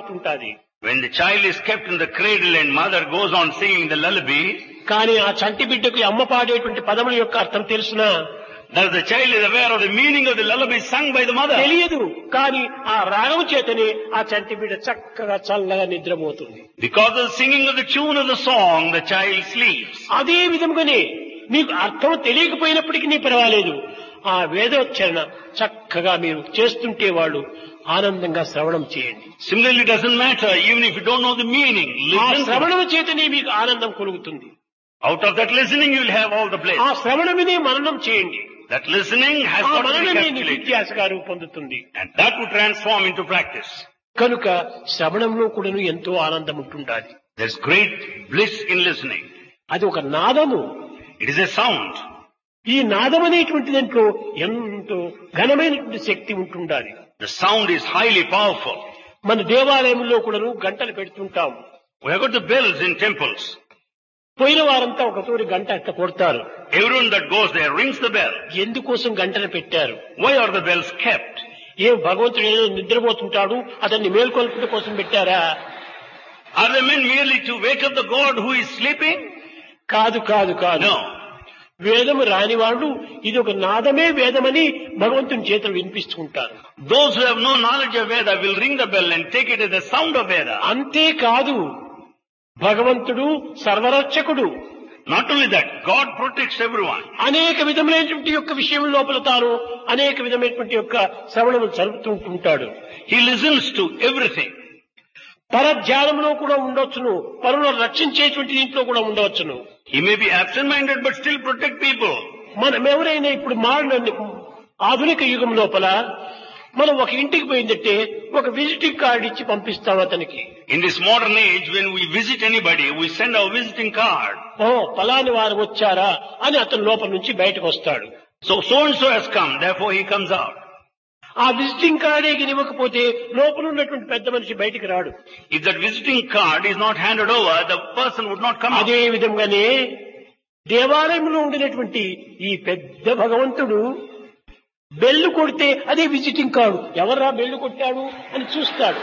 పాడుతుంటాది When the child is kept in the cradle and mother goes on singing the lullaby, కానీ ఆ చంటి బిడ్డకు ఈ అమ్మ పాడేటువంటి పదముల యొక్క అర్థం తెలుసునా that the child is aware of the meaning of the lullaby sung by the mother. తెలియదు కానీ ఆ రాగం చేతనే ఆ చంటి బిడ్డ చక్కగా చల్లగా నిద్రపోతుంది Because of the singing of the tune of the song, the child sleeps. అదే విధముగానే మీకు అర్థం తెలియకపోయినప్పటికీ నీ పర్వాలేదు ఆ వేదోచ్చరణ చక్కగా మీరు చేస్తుంటే వాళ్ళు ఆనందంగా శ్రవణం చేయండి Similarly, it doesn't matter even if you don't know the meaning. ఆ Listen. to it. శ్రవణం చేతనే మీకు ఆనందం కలుగుతుంది Out of that listening, you will have all the bliss. ఆ శ్రవణమినే మననం చేయండి That listening has ఆ got to be మననమే నీ calculated. విద్యాసగా రూపొందుతుంది And that would transform into practice. కనుక శ్రవణంలో కూడాను ఎంతో ఆనందం ఉంటుండాలి There's great bliss in listening. అది ఒక నాదము It is a sound. ఈ నాదం అనేటువంటి దాంట్లో ఎంతో ఘనమైనటువంటి శక్తి ఉంటుండాలి The sound is highly powerful. మన దేవాలయంలో కూడాను గంటలు పెడుతుంటాం We have got the bells in temples. పోయిన వారంతా ఒక తోరి గంట అట్లా కొడతారు Everyone that goes there rings the bell. ఎందుకోసం గంటలు పెట్టారు Why are the bells kept? ఏం భగవంతుడు ఏదో నిద్రపోతుంటాడు అతన్ని మేల్కొల్పడం కోసం పెట్టారా Are they meant merely to wake up the God who is sleeping? కాదు కాదు కాదు No. వేదము రాని వాళ్ళు ఇది ఒక నాదమే వేదమని భగవంతుని చేతులు వినిపిస్తుంటారు Those who have no knowledge of Veda will ring the bell and take it as the sound of Veda. అంతేకాదు భగవంతుడు సర్వరక్షకుడు Not only that, God protects everyone. అనేక విధమైనటువంటి యొక్క విషయం లోపల తాను అనేక విధమైనటువంటి యొక్క శ్రవణము జరుపుతూ ఉంటాడు He listens to everything. పరధ్యానంలో కూడా ఉండొచ్చును పరులను రక్షించేటువంటి దీంట్లో కూడా ఉండవచ్చును He may be absent-minded but still protect people. మనం ఎవరైనా ఇప్పుడు మారిన ఆధునిక యుగం లోపల మనం ఒక ఇంటికి పోయిందంటే ఒక విజిటింగ్ కార్డు ఇచ్చి పంపిస్తాం అతనికి In this modern age, when we visit anybody, we send our visiting card. ఓ ఫలాని వారు వచ్చారా అని అతను లోపల నుంచి బయటకు వస్తాడు So, so-and-so has come, therefore he comes out. ఆ విజిటింగ్ కార్డే ఇవ్వకపోతే లోపల ఉన్నటువంటి పెద్ద మనిషి బయటికి రాడు If that visiting card is not handed over, the person would not come out. అదే విధంగానే దేవాలయంలో ఉండినటువంటి ఈ పెద్ద భగవంతుడు బెల్లు కొడితే అదే విజిటింగ్ కార్డు ఎవర్రా బెల్లు కొట్టాడు అని చూస్తాడు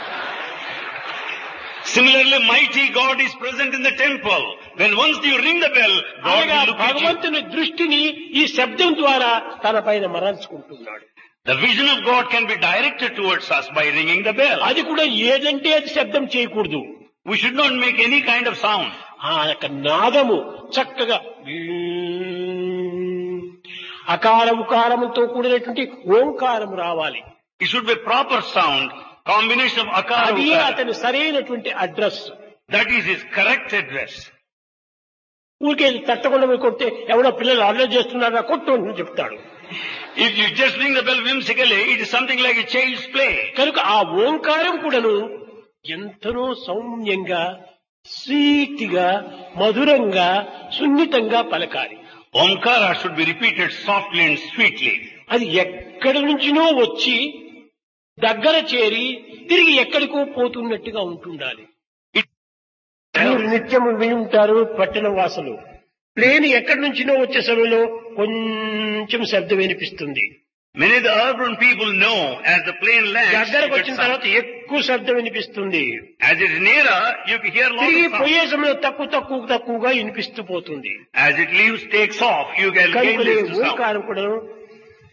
Similarly, mighty God is present in the temple. When once you ring the bell, God అనగా will look at you. భగవంతుని దృష్టిని ఈ శబ్దం ద్వారా తన పైన మరల్చుకుంటున్నాడు The vision of God can be directed towards us by ringing the bell. అది కూడా ఏదంటే అది శబ్దం చేయకూడదు We should not make any kind of sound. ఆ యొక్క నాదము చక్కగా అకార ఉకారముతో కూడినటువంటి ఓంకారం రావాలి It should be proper sound, combination of akara. అది ukara. అతని సరైనటువంటి address That is his correct address. ఊరికే తట్టకుండా పోయి కొడితే ఎవడో పిల్లలు అల్లరి చేస్తున్నారా కొట్టు అని చెప్తాడు If you just ring the bell whimsically, it is something like a child's play. కనుక ఆ ఓంకారం కూడాను ఎంతనో సౌమ్యంగా స్వీట్గా మధురంగా సున్నితంగా పలకాలి Omkara should be repeated softly and sweetly. అది ఎక్కడి నుంచినో వచ్చి దగ్గర చేరి తిరిగి ఎక్కడికో పోతున్నట్టుగా ఉంటుండాలి మీరు నిత్యము విని ఉంటారు పట్టణ వాసులు ప్లేన్ ఎక్కడి నుంచినో వచ్చే సమయంలో కొంచెం శబ్దం వినిపిస్తుంది Many of the urban people know as the plane lands, దగ్గరకు it వచ్చిన gets తర్వాత sound. ఎక్కువ శబ్దం వినిపిస్తుంది as it is nearer, you can hear lot తిరిగి of sound. పోయే సమయంలో తక్కువ తక్కువ తక్కువగా వినిపిస్తూ పోతుంది As it leaves, takes off, you can gain కనుకనే this to sound. ఓంకారం కూడా